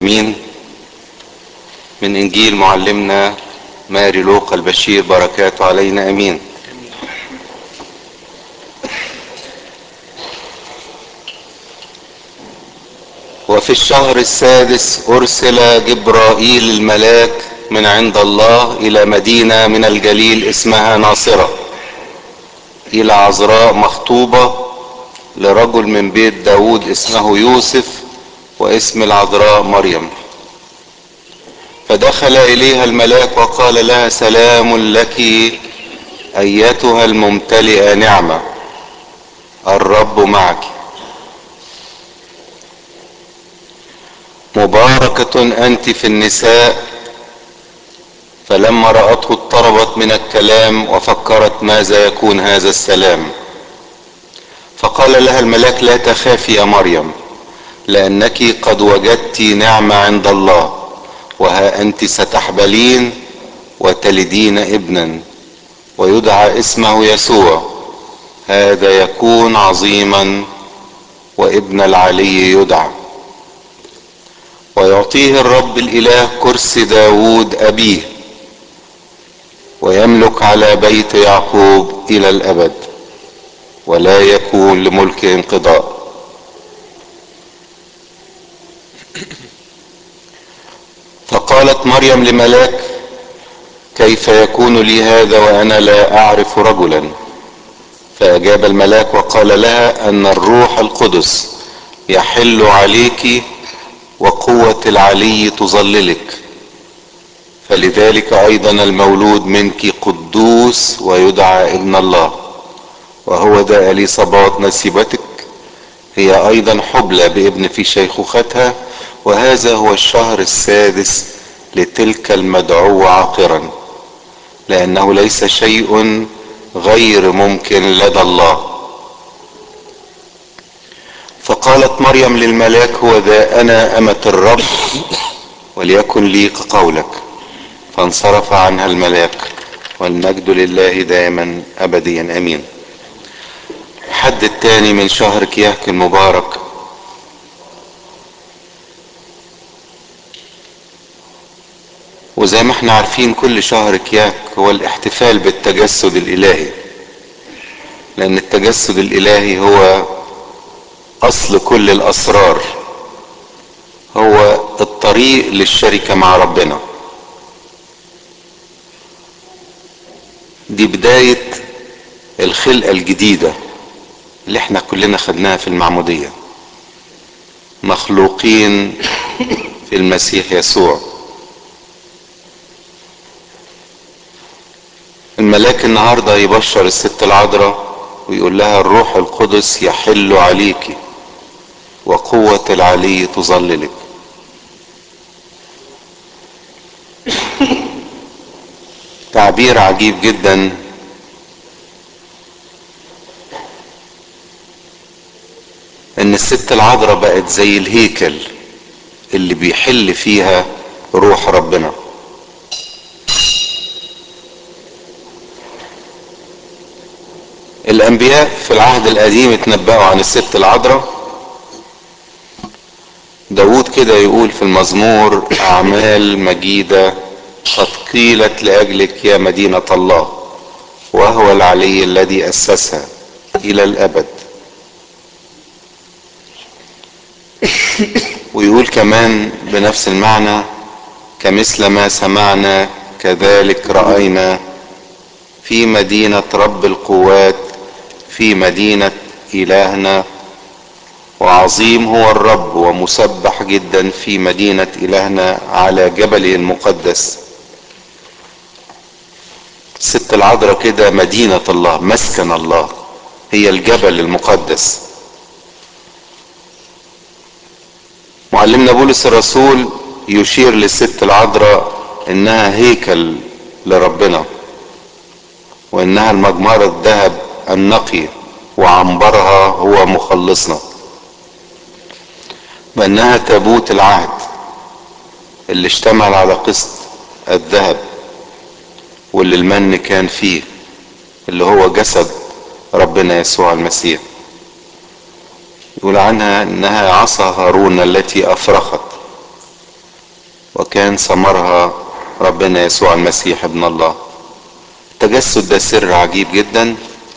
مين من انجيل معلمنا ماري لوقا البشير بركاته علينا امين وفي الشهر السادس ارسل جبرائيل الملاك من عند الله الى مدينه من الجليل اسمها ناصره الى عذراء مخطوبه لرجل من بيت داود اسمه يوسف واسم العذراء مريم فدخل اليها الملاك وقال لها سلام لك ايتها الممتلئه نعمه الرب معك مباركه انت في النساء فلما راته اضطربت من الكلام وفكرت ماذا يكون هذا السلام فقال لها الملاك لا تخافي يا مريم لانك قد وجدت نعمه عند الله وها انت ستحبلين وتلدين ابنا ويدعى اسمه يسوع هذا يكون عظيما وابن العلي يدعى ويعطيه الرب الاله كرسي داود ابيه ويملك على بيت يعقوب الى الابد ولا يكون لملك انقضاء فقالت مريم لملاك كيف يكون لي هذا وانا لا اعرف رجلا فاجاب الملاك وقال لها ان الروح القدس يحل عليك وقوه العلي تظللك فلذلك ايضا المولود منك قدوس ويدعى ابن الله وهو ده اليصابات نسيبتك هي ايضا حبلى بابن في شيخوختها وهذا هو الشهر السادس لتلك المدعوة عاقرا لأنه ليس شيء غير ممكن لدى الله فقالت مريم للملاك هو ذا أنا أمة الرب وليكن لي كقولك فانصرف عنها الملاك والمجد لله دائما أبديا أمين الحد الثاني من شهر كياك المبارك وزي ما احنا عارفين كل شهر كياك هو الاحتفال بالتجسد الالهي لان التجسد الالهي هو اصل كل الاسرار هو الطريق للشركة مع ربنا دي بداية الخلقة الجديدة اللي احنا كلنا خدناها في المعمودية مخلوقين في المسيح يسوع الملاك النهاردة يبشر الست العذراء ويقول لها الروح القدس يحل عليك وقوة العلي تظللك تعبير عجيب جدا ان الست العذراء بقت زي الهيكل اللي بيحل فيها روح ربنا الانبياء في العهد القديم اتنبأوا عن الست العذراء داود كده يقول في المزمور اعمال مجيدة قد قيلت لاجلك يا مدينة الله وهو العلي الذي اسسها الى الابد ويقول كمان بنفس المعنى كمثل ما سمعنا كذلك رأينا في مدينة رب القوات في مدينة إلهنا وعظيم هو الرب ومسبح جدا في مدينة إلهنا على جبله المقدس ست العذراء كده مدينة الله مسكن الله هي الجبل المقدس معلمنا بولس الرسول يشير للست العذراء انها هيكل لربنا وانها المجمرة الذهب النقي وعنبرها هو مخلصنا وانها تابوت العهد اللي اشتمل على قسط الذهب واللي المن كان فيه اللي هو جسد ربنا يسوع المسيح يقول عنها انها عصا هارون التي افرخت وكان ثمرها ربنا يسوع المسيح ابن الله التجسد ده سر عجيب جدا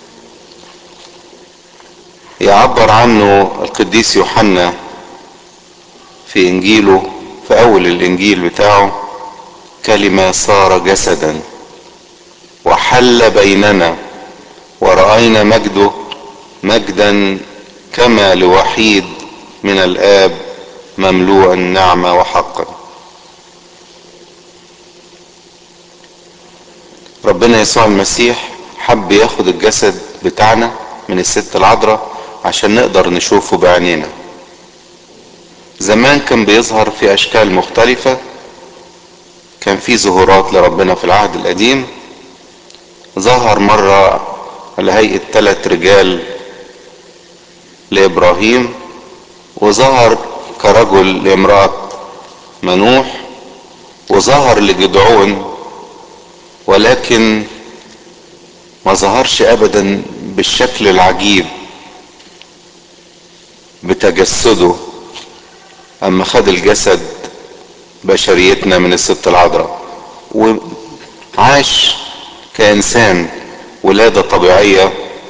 يعبر عنه القديس يوحنا في انجيله في اول الانجيل بتاعه كلمة صار جسدا وحل بيننا ورأينا مجده مجدا كما لوحيد من الآب مملوءا نعمة وحقا ربنا يسوع المسيح حب ياخد الجسد بتاعنا من الست العذراء عشان نقدر نشوفه بعينينا زمان كان بيظهر في اشكال مختلفة كان في ظهورات لربنا في العهد القديم ظهر مرة على هيئة ثلاث رجال لابراهيم وظهر كرجل لامرأة منوح وظهر لجدعون ولكن ما ظهرش ابدا بالشكل العجيب بتجسده اما خد الجسد بشريتنا من الست العذراء وعاش كانسان ولاده طبيعيه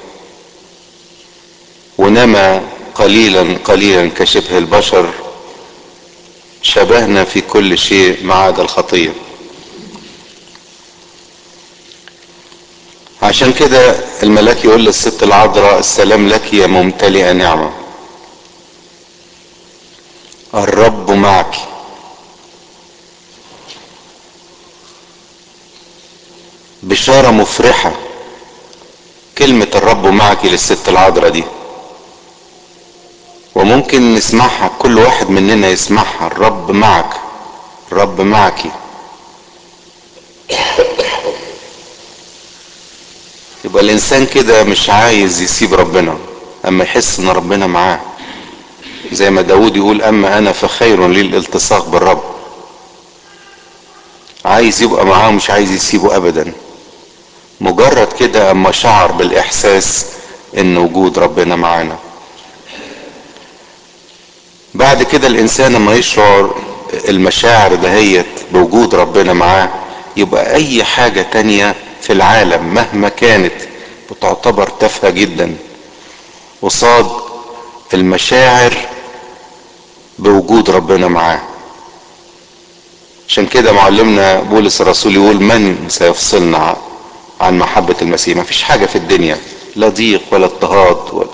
ونما قليلا قليلا كشبه البشر شبهنا في كل شيء ما عدا الخطيه عشان كده الملاك يقول للست العذراء السلام لك يا ممتلئه نعمه الرب معك بشاره مفرحه كلمه الرب معك للست العذراء دي وممكن نسمعها كل واحد مننا يسمعها الرب معك الرب معك يبقى الانسان كده مش عايز يسيب ربنا اما يحس ان ربنا معاه زي ما داود يقول اما انا فخير لي الالتصاق بالرب عايز يبقى معاه مش عايز يسيبه ابدا مجرد كده اما شعر بالاحساس ان وجود ربنا معانا بعد كده الانسان لما يشعر المشاعر دهيت بوجود ربنا معاه يبقى اي حاجة تانية في العالم مهما كانت بتعتبر تافهة جدا قصاد المشاعر بوجود ربنا معاه عشان كده معلمنا بولس الرسول يقول من سيفصلنا عن محبة المسيح ما فيش حاجة في الدنيا لا ضيق ولا اضطهاد ولا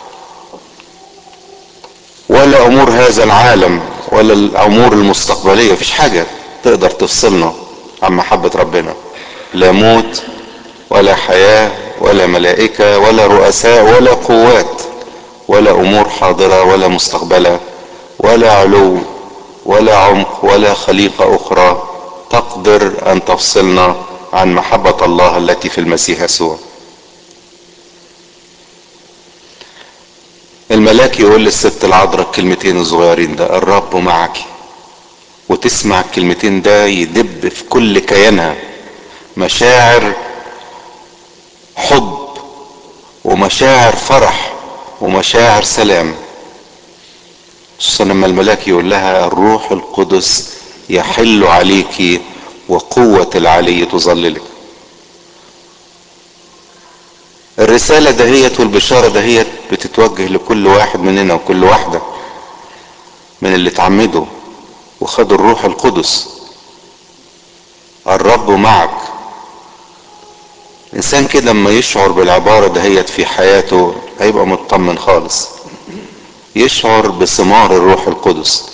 ولا امور هذا العالم ولا الامور المستقبلية مفيش حاجة تقدر تفصلنا عن محبة ربنا لا موت ولا حياة ولا ملائكة ولا رؤساء ولا قوات ولا امور حاضرة ولا مستقبلة ولا علو ولا عمق ولا خليقة اخرى تقدر ان تفصلنا عن محبة الله التي في المسيح يسوع الملاك يقول للست العذراء الكلمتين الصغيرين ده الرب معك وتسمع الكلمتين ده يدب في كل كيانها مشاعر حب ومشاعر فرح ومشاعر سلام خصوصا لما الملاك يقول لها الروح القدس يحل عليك وقوة العلي تظللك الرسالة دهيت والبشارة دهيت بتتوجه لكل واحد مننا وكل واحدة من اللي اتعمدوا وخدوا الروح القدس الرب معك انسان كده لما يشعر بالعبارة دهيت في حياته هيبقى مطمن خالص يشعر بثمار الروح القدس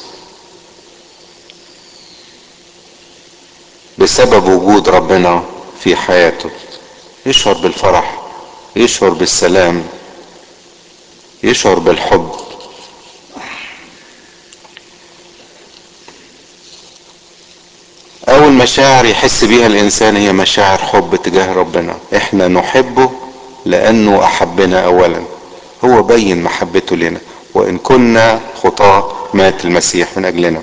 بسبب وجود ربنا في حياته يشعر بالفرح يشعر بالسلام يشعر بالحب اول مشاعر يحس بيها الانسان هي مشاعر حب تجاه ربنا احنا نحبه لانه احبنا اولا هو بين محبته لنا وان كنا خطاة مات المسيح من اجلنا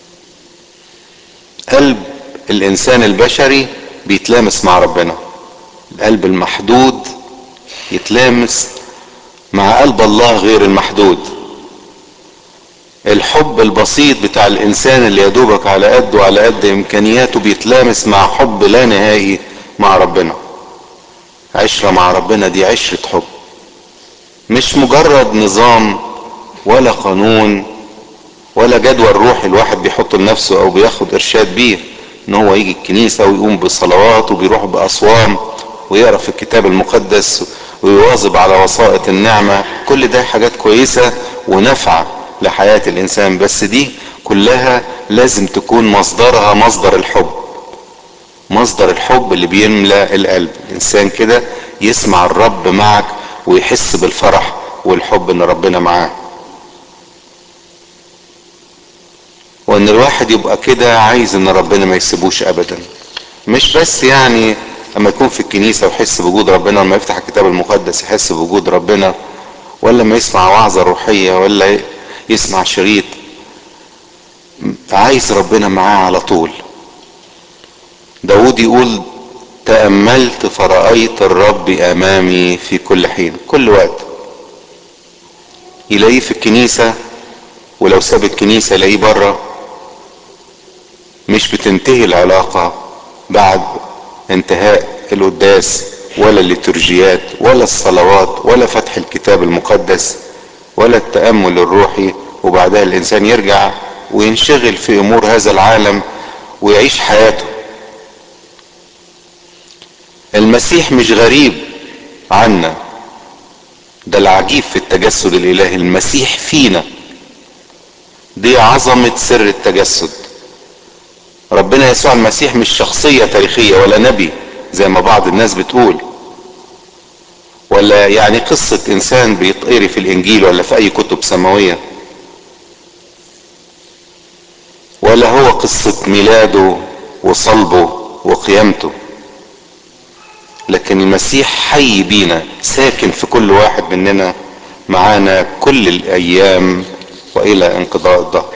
قلب الانسان البشري بيتلامس مع ربنا القلب المحدود يتلامس مع قلب الله غير المحدود الحب البسيط بتاع الانسان اللي يدوبك على قده وعلى قد امكانياته بيتلامس مع حب لا نهائي مع ربنا عشرة مع ربنا دي عشرة حب مش مجرد نظام ولا قانون ولا جدول روحي الواحد بيحطه لنفسه او بياخد ارشاد بيه ان هو يجي الكنيسة ويقوم بصلوات وبيروح باصوام ويقرا في الكتاب المقدس ويواظب على وسائط النعمة كل ده حاجات كويسة ونافعة لحياة الانسان بس دي كلها لازم تكون مصدرها مصدر الحب مصدر الحب اللي بيملى القلب الانسان كده يسمع الرب معك ويحس بالفرح والحب ان ربنا معاه وان الواحد يبقى كده عايز ان ربنا ما يسيبوش ابدا مش بس يعني لما يكون في الكنيسة ويحس بوجود ربنا لما يفتح الكتاب المقدس يحس بوجود ربنا ولا ما يسمع وعظة روحية ولا يسمع شريط عايز ربنا معاه على طول داود يقول تأملت فرأيت الرب أمامي في كل حين كل وقت يلاقيه في الكنيسة ولو ساب الكنيسة يلاقيه بره مش بتنتهي العلاقة بعد انتهاء القداس ولا الليتورجيات ولا الصلوات ولا فتح الكتاب المقدس ولا التأمل الروحي وبعدها الإنسان يرجع وينشغل في أمور هذا العالم ويعيش حياته المسيح مش غريب عنا ده العجيب في التجسد الإلهي المسيح فينا دي عظمة سر التجسد ربنا يسوع المسيح مش شخصية تاريخية ولا نبي زي ما بعض الناس بتقول ولا يعني قصة انسان بيتقري في الانجيل ولا في اي كتب سماوية ولا هو قصة ميلاده وصلبه وقيامته لكن المسيح حي بينا ساكن في كل واحد مننا معانا كل الايام والى انقضاء الدهر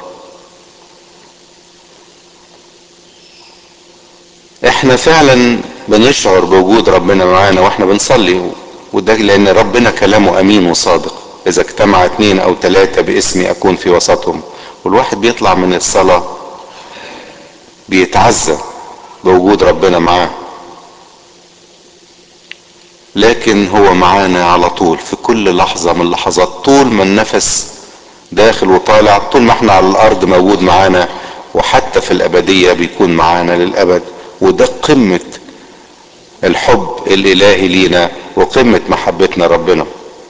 احنا فعلا بنشعر بوجود ربنا معانا واحنا بنصلي وده لان ربنا كلامه امين وصادق اذا اجتمع اتنين او تلاتة باسمي اكون في وسطهم والواحد بيطلع من الصلاة بيتعزى بوجود ربنا معاه لكن هو معانا على طول في كل لحظة من اللحظات طول ما النفس داخل وطالع طول ما احنا على الارض موجود معانا وحتى في الابدية بيكون معانا للابد وده قمة الحب الالهي لينا وقمة محبتنا ربنا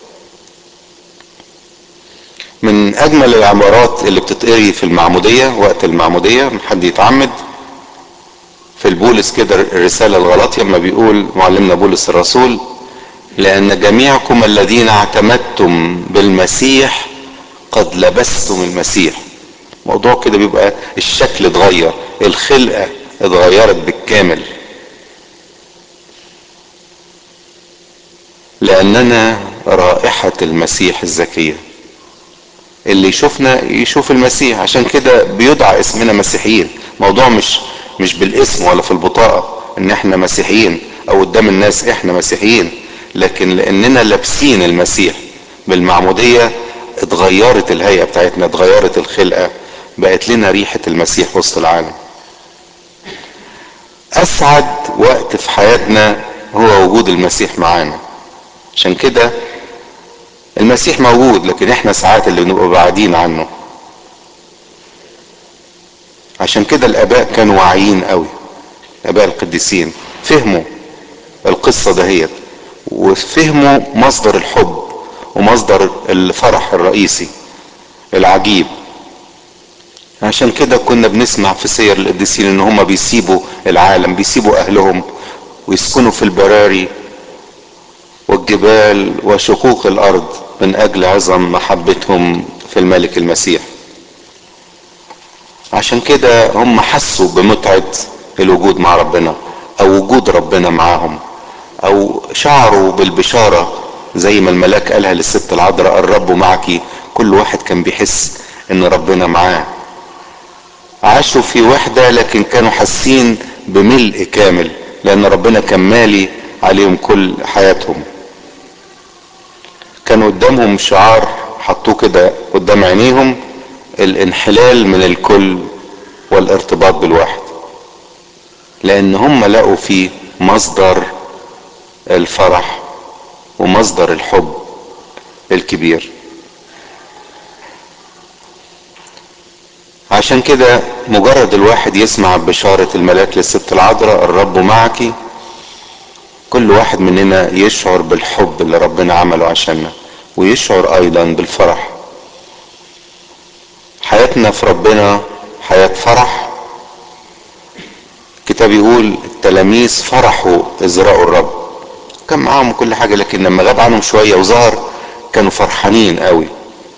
من اجمل العبارات اللي بتتقري في المعمودية وقت المعمودية حد يتعمد في البولس كده الرسالة الغلطية لما بيقول معلمنا بولس الرسول لان جميعكم الذين اعتمدتم بالمسيح قد لبستم المسيح موضوع كده بيبقى الشكل اتغير الخلقة اتغيرت بالكامل لاننا رائحة المسيح الزكية اللي يشوفنا يشوف المسيح عشان كده بيدعى اسمنا مسيحيين موضوع مش مش بالاسم ولا في البطاقة ان احنا مسيحيين او قدام الناس احنا مسيحيين لكن لاننا لابسين المسيح بالمعمودية اتغيرت الهيئة بتاعتنا اتغيرت الخلقة بقت لنا ريحة المسيح وسط العالم اسعد وقت في حياتنا هو وجود المسيح معانا عشان كده المسيح موجود لكن احنا ساعات اللي بنبقى بعيدين عنه عشان كده الاباء كانوا واعيين قوي اباء القديسين فهموا القصة دهيت وفهموا مصدر الحب ومصدر الفرح الرئيسي العجيب عشان كده كنا بنسمع في سير القديسين ان هم بيسيبوا العالم بيسيبوا اهلهم ويسكنوا في البراري والجبال وشقوق الارض من اجل عظم محبتهم في الملك المسيح عشان كده هم حسوا بمتعة الوجود مع ربنا او وجود ربنا معاهم او شعروا بالبشارة زي ما الملاك قالها للست العذراء الرب معك كل واحد كان بيحس ان ربنا معاه عاشوا في وحدة لكن كانوا حاسين بملء كامل لان ربنا كان مالي عليهم كل حياتهم كان قدامهم شعار حطوه كده قدام عينيهم الانحلال من الكل والارتباط بالواحد لان هم لقوا فيه مصدر الفرح ومصدر الحب الكبير عشان كده مجرد الواحد يسمع بشارة الملاك للست العذراء الرب معك كل واحد مننا يشعر بالحب اللي ربنا عمله عشاننا ويشعر ايضا بالفرح حياتنا في ربنا حياة فرح الكتاب يقول التلاميذ فرحوا اذ رأوا الرب كان معاهم كل حاجة لكن لما غاب عنهم شوية وظهر كانوا فرحانين قوي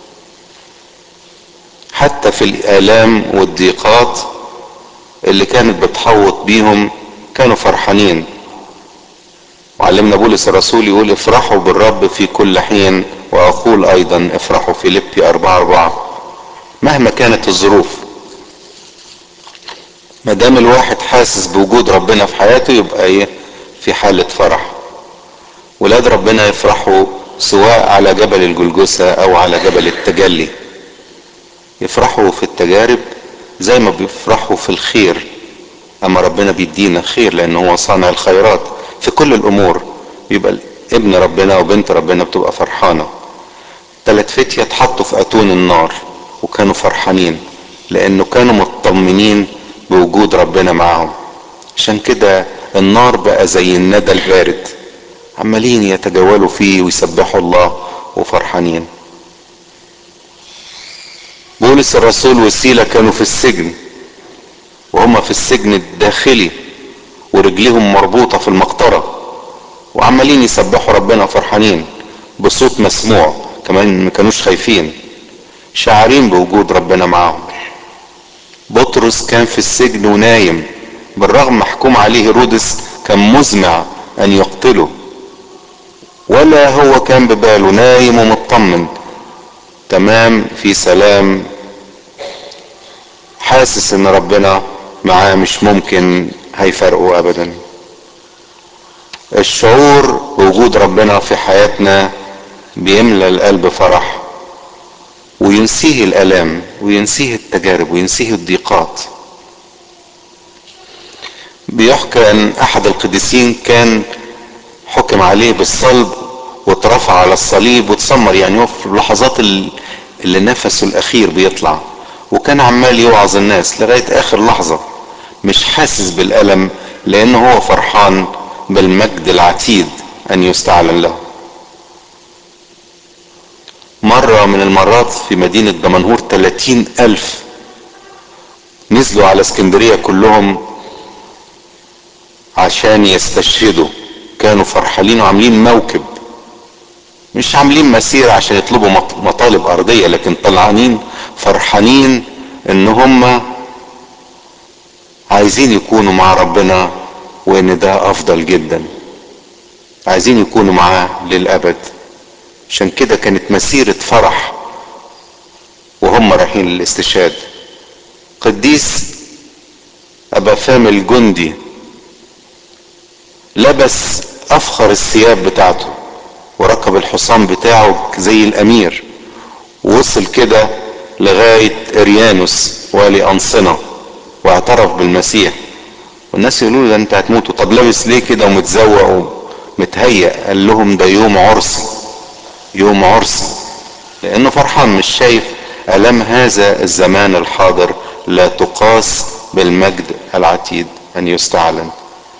حتى في الآلام والضيقات اللي كانت بتحوط بيهم كانوا فرحانين وعلمنا بولس الرسول يقول افرحوا بالرب في كل حين واقول ايضا افرحوا في لبي اربعة اربعة مهما كانت الظروف ما دام الواحد حاسس بوجود ربنا في حياته يبقى ايه في حالة فرح ولاد ربنا يفرحوا سواء على جبل الجلجسة او على جبل التجلي يفرحوا في التجارب زي ما بيفرحوا في الخير اما ربنا بيدينا خير لان هو صانع الخيرات في كل الامور يبقى ابن ربنا وبنت ربنا بتبقى فرحانه تلات فتية اتحطوا في اتون النار وكانوا فرحانين لانه كانوا مطمنين بوجود ربنا معاهم عشان كده النار بقى زي الندى البارد عمالين يتجولوا فيه ويسبحوا الله وفرحانين بولس الرسول وسيلة كانوا في السجن وهم في السجن الداخلي ورجليهم مربوطة في المقطرة وعمالين يسبحوا ربنا فرحانين بصوت مسموع كمان ما كانوش خايفين شاعرين بوجود ربنا معاهم بطرس كان في السجن ونايم بالرغم محكوم عليه هيرودس كان مزمع ان يقتله ولا هو كان بباله نايم ومطمن تمام في سلام حاسس ان ربنا معاه مش ممكن هيفرقه ابدا الشعور بوجود ربنا في حياتنا بيملى القلب فرح وينسيه الالام وينسيه التجارب وينسيه الضيقات بيحكى ان احد القديسين كان حكم عليه بالصلب واترفع على الصليب واتسمر يعني هو في اللحظات اللي نفسه الاخير بيطلع وكان عمال يوعظ الناس لغاية اخر لحظة مش حاسس بالالم لانه هو فرحان بالمجد العتيد ان يستعلن له مرة من المرات في مدينة دمنهور 30 ألف نزلوا على اسكندرية كلهم عشان يستشهدوا كانوا فرحانين وعاملين موكب مش عاملين مسيرة عشان يطلبوا مطالب أرضية لكن طلعانين فرحانين إن هم عايزين يكونوا مع ربنا وإن ده أفضل جدا عايزين يكونوا معاه للأبد عشان كده كانت مسيرة فرح وهم رايحين للاستشهاد قديس أبا فام الجندي لبس أفخر الثياب بتاعته وركب الحصان بتاعه زي الأمير ووصل كده لغاية إريانوس والي أنصنة واعترف بالمسيح والناس يقولوا له ده انت هتموت طب لابس ليه كده ومتزوق ومتهيأ قال لهم ده يوم عرسي يوم عرسي لانه فرحان مش شايف الام هذا الزمان الحاضر لا تقاس بالمجد العتيد ان يستعلن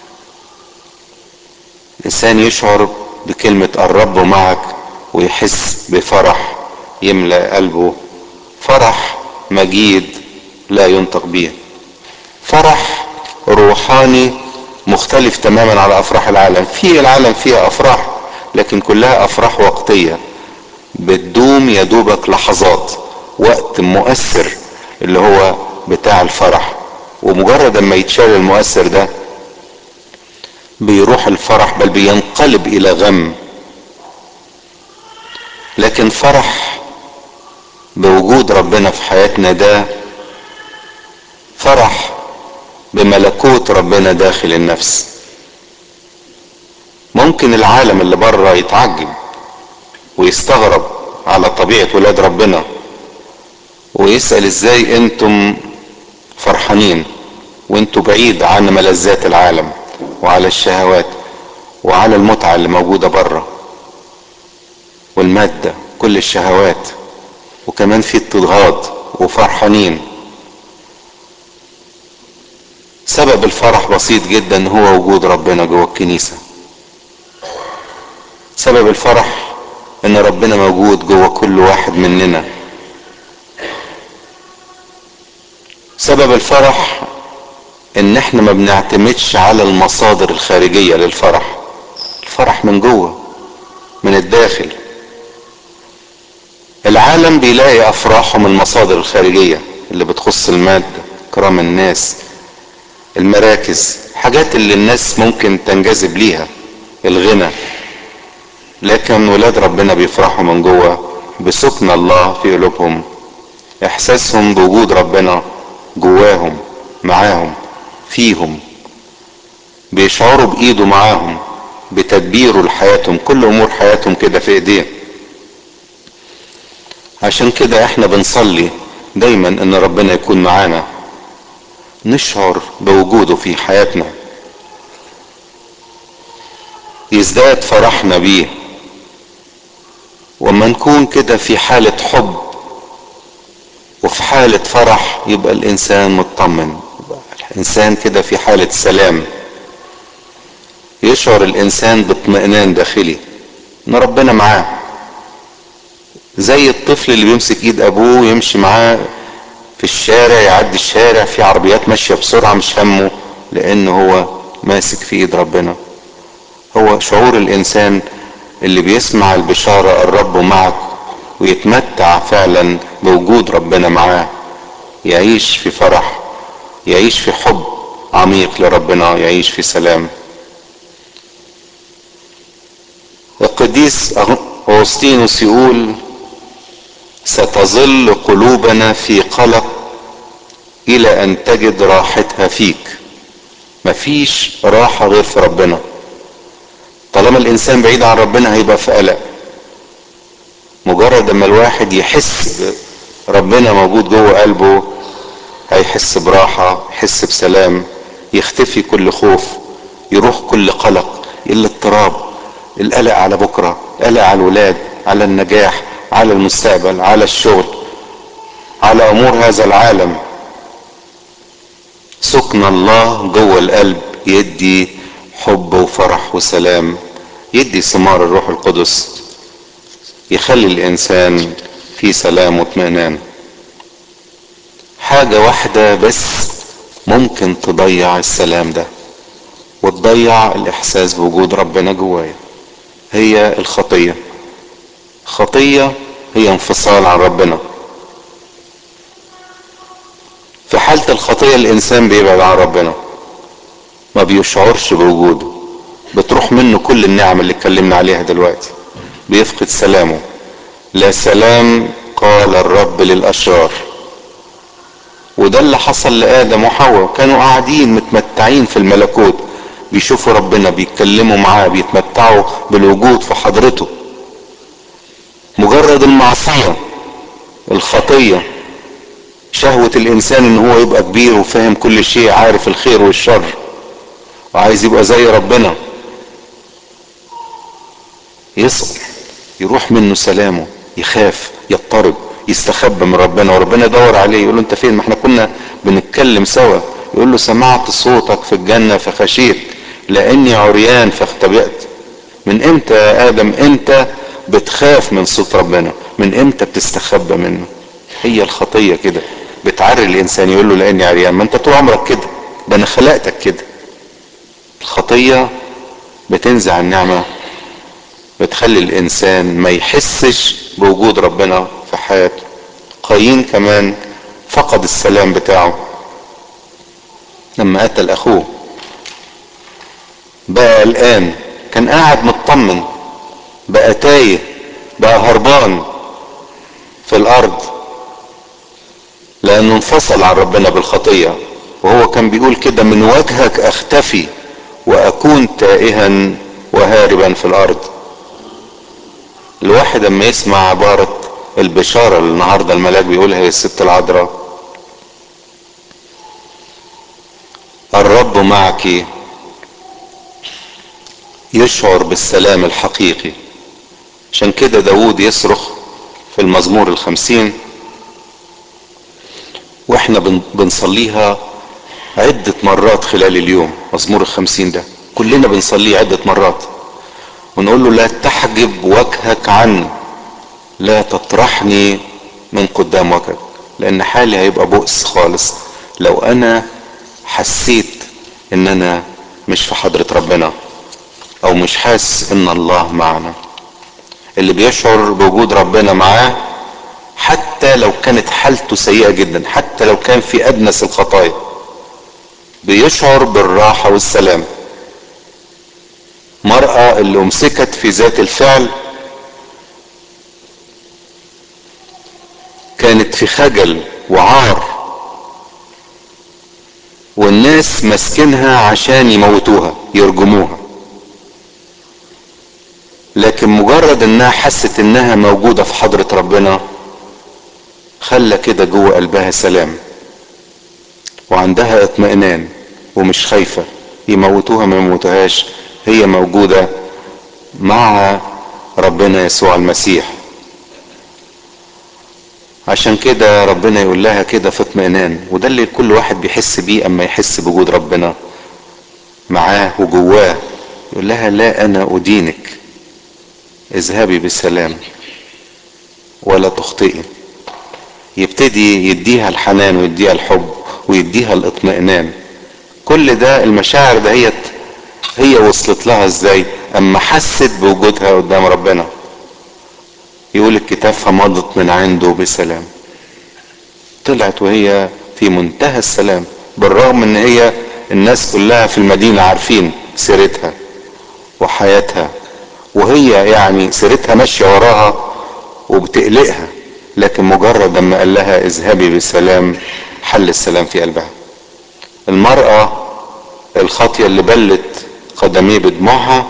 الانسان يشعر بكلمة الرب معك ويحس بفرح يملأ قلبه فرح مجيد لا ينطق به فرح روحاني مختلف تماما على افراح العالم في العالم فيها افراح لكن كلها افراح وقتيه بتدوم يا دوبك لحظات وقت مؤثر اللي هو بتاع الفرح ومجرد اما يتشال المؤثر ده بيروح الفرح بل بينقلب الى غم لكن فرح بوجود ربنا في حياتنا ده فرح بملكوت ربنا داخل النفس ممكن العالم اللي بره يتعجب ويستغرب على طبيعة ولاد ربنا ويسأل ازاي انتم فرحانين وانتوا بعيد عن ملذات العالم وعلى الشهوات وعلى المتعة اللي موجودة بره والمادة كل الشهوات وكمان في اضطهاد وفرحانين سبب الفرح بسيط جدا هو وجود ربنا جوه الكنيسة سبب الفرح ان ربنا موجود جوه كل واحد مننا سبب الفرح ان احنا ما بنعتمدش على المصادر الخارجية للفرح الفرح من جوه من الداخل العالم بيلاقي افراحه من المصادر الخارجية اللي بتخص المادة كرام الناس المراكز حاجات اللي الناس ممكن تنجذب ليها الغنى لكن ولاد ربنا بيفرحوا من جوه بسكن الله في قلوبهم احساسهم بوجود ربنا جواهم معاهم فيهم بيشعروا بايده معاهم بتدبيره لحياتهم كل امور حياتهم كده في ايديه عشان كده احنا بنصلي دايما ان ربنا يكون معانا نشعر بوجوده في حياتنا يزداد فرحنا بيه وما نكون كده في حالة حب وفي حالة فرح يبقى الإنسان مطمن يبقى الإنسان كده في حالة سلام يشعر الإنسان باطمئنان داخلي إن ربنا معاه زي الطفل اللي بيمسك إيد أبوه يمشي معاه في الشارع يعدي الشارع في عربيات ماشية بسرعة مش همه لأن هو ماسك في إيد ربنا هو شعور الإنسان اللي بيسمع البشارة الرب معك ويتمتع فعلا بوجود ربنا معاه يعيش في فرح يعيش في حب عميق لربنا يعيش في سلام القديس أغسطينوس يقول ستظل قلوبنا في قلق إلى أن تجد راحتها فيك مفيش راحة غير في ربنا طالما الإنسان بعيد عن ربنا هيبقى في قلق مجرد اما الواحد يحس ربنا موجود جوه قلبه هيحس براحة يحس بسلام يختفي كل خوف يروح كل قلق الاضطراب القلق على بكرة قلق على الولاد على النجاح على المستقبل على الشغل على امور هذا العالم سكن الله جوه القلب يدي حب وفرح وسلام يدي ثمار الروح القدس يخلي الانسان في سلام واطمئنان حاجة واحدة بس ممكن تضيع السلام ده وتضيع الاحساس بوجود ربنا جوايا هي الخطية خطية هي انفصال عن ربنا في حالة الخطية الانسان بيبعد عن ربنا ما بيشعرش بوجوده بتروح منه كل النعم اللي اتكلمنا عليها دلوقتي بيفقد سلامه لا سلام قال الرب للاشرار وده اللي حصل لادم وحواء كانوا قاعدين متمتعين في الملكوت بيشوفوا ربنا بيتكلموا معاه بيتمتعوا بالوجود في حضرته مجرد المعصية الخطية شهوة الانسان ان هو يبقى كبير وفاهم كل شيء عارف الخير والشر وعايز يبقى زي ربنا يسقط يروح منه سلامه يخاف يضطرب يستخبى من ربنا وربنا يدور عليه يقول له انت فين ما احنا كنا بنتكلم سوا يقول له سمعت صوتك في الجنة فخشيت لاني عريان فاختبأت من امتى يا ادم انت بتخاف من صوت ربنا من امتى بتستخبى منه هي الخطية كده بتعري الانسان يقول له لاني عريان ما انت طول عمرك كده ده انا خلقتك كده الخطية بتنزع النعمة بتخلي الانسان ما يحسش بوجود ربنا في حياته قايين كمان فقد السلام بتاعه لما قتل اخوه بقى قلقان كان قاعد مطمن بقى تايه بقى هربان في الارض لانه انفصل عن ربنا بالخطية وهو كان بيقول كده من وجهك اختفي واكون تائها وهاربا في الارض الواحد اما يسمع عبارة البشارة اللي النهاردة الملاك بيقولها للست العذراء الرب معك يشعر بالسلام الحقيقي عشان كده داود يصرخ في المزمور الخمسين واحنا بنصليها عدة مرات خلال اليوم مزمور الخمسين ده كلنا بنصليه عدة مرات ونقول له لا تحجب وجهك عني لا تطرحني من قدام وجهك لان حالي هيبقى بؤس خالص لو انا حسيت ان انا مش في حضرة ربنا او مش حاسس ان الله معنا اللي بيشعر بوجود ربنا معاه حتى لو كانت حالته سيئة جدا حتى لو كان في ادنس الخطايا بيشعر بالراحة والسلام مرأة اللي امسكت في ذات الفعل كانت في خجل وعار والناس ماسكينها عشان يموتوها يرجموها لكن مجرد انها حست انها موجودة في حضرة ربنا خلى كده جوه قلبها سلام وعندها اطمئنان ومش خايفة يموتوها ما يموتوهاش هي موجودة مع ربنا يسوع المسيح عشان كده ربنا يقول لها كده في اطمئنان وده اللي كل واحد بيحس بيه اما يحس بوجود ربنا معاه وجواه يقول لها لا انا ادينك اذهبي بسلام ولا تخطئي يبتدي يديها الحنان ويديها الحب ويديها الاطمئنان كل ده المشاعر دهيت هي وصلت لها ازاي اما حست بوجودها قدام ربنا يقول الكتاب فمضت من عنده بسلام طلعت وهي في منتهى السلام بالرغم ان هي الناس كلها في المدينة عارفين سيرتها وحياتها وهي يعني سيرتها ماشية وراها وبتقلقها لكن مجرد لما قال لها اذهبي بسلام حل السلام في قلبها المرأة الخاطية اللي بلت قدميه بدموعها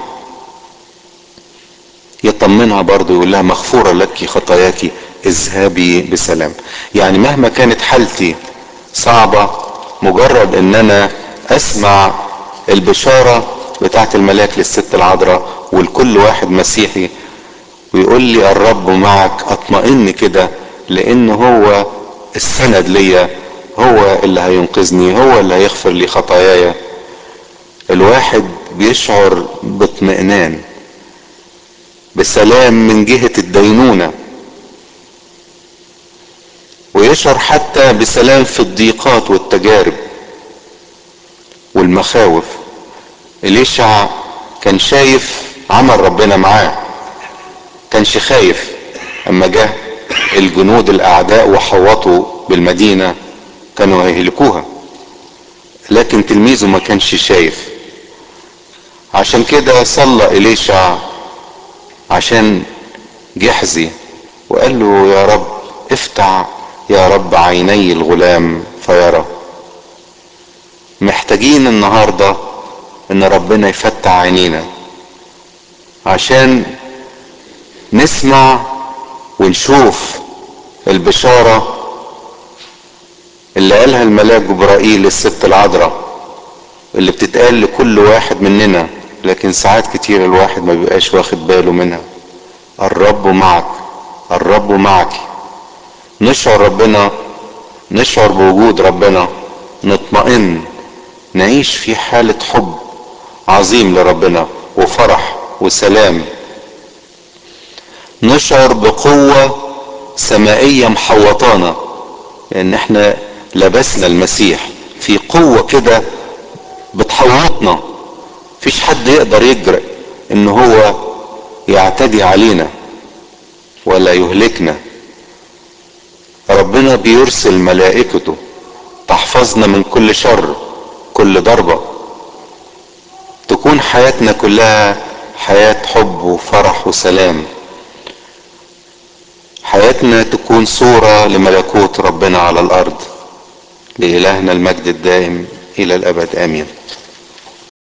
يطمنها برضه يقول لها مغفورة لك خطاياك اذهبي بسلام يعني مهما كانت حالتي صعبة مجرد ان انا اسمع البشارة بتاعت الملاك للست العذراء ولكل واحد مسيحي ويقول لي الرب معك اطمئن كده لان هو السند ليا هو اللي هينقذني هو اللي هيغفر لي خطاياي الواحد بيشعر باطمئنان بسلام من جهة الدينونة ويشعر حتى بسلام في الضيقات والتجارب والمخاوف إليشع كان شايف عمل ربنا معاه كانش خايف اما جه الجنود الاعداء وحوطوا بالمدينة كانوا هيهلكوها لكن تلميذه ما كانش شايف عشان كده صلى إليشع عشان جحزي وقال له يا رب افتح يا رب عيني الغلام فيرى محتاجين النهاردة ان ربنا يفتح عينينا عشان نسمع ونشوف البشارة اللي قالها الملاك جبرائيل للست العذراء اللي بتتقال لكل واحد مننا لكن ساعات كتير الواحد ما بيبقاش واخد باله منها الرب معك الرب معك نشعر ربنا نشعر بوجود ربنا نطمئن نعيش في حالة حب عظيم لربنا وفرح وسلام نشعر بقوة سمائية محوطانا لان احنا لبسنا المسيح في قوة كده بتحوطنا فيش حد يقدر يجرأ ان هو يعتدي علينا ولا يهلكنا ربنا بيرسل ملائكته تحفظنا من كل شر كل ضربة تكون حياتنا كلها حياة حب وفرح وسلام حياتنا تكون صورة لملكوت ربنا على الأرض لإلهنا المجد الدائم إلى الأبد آمين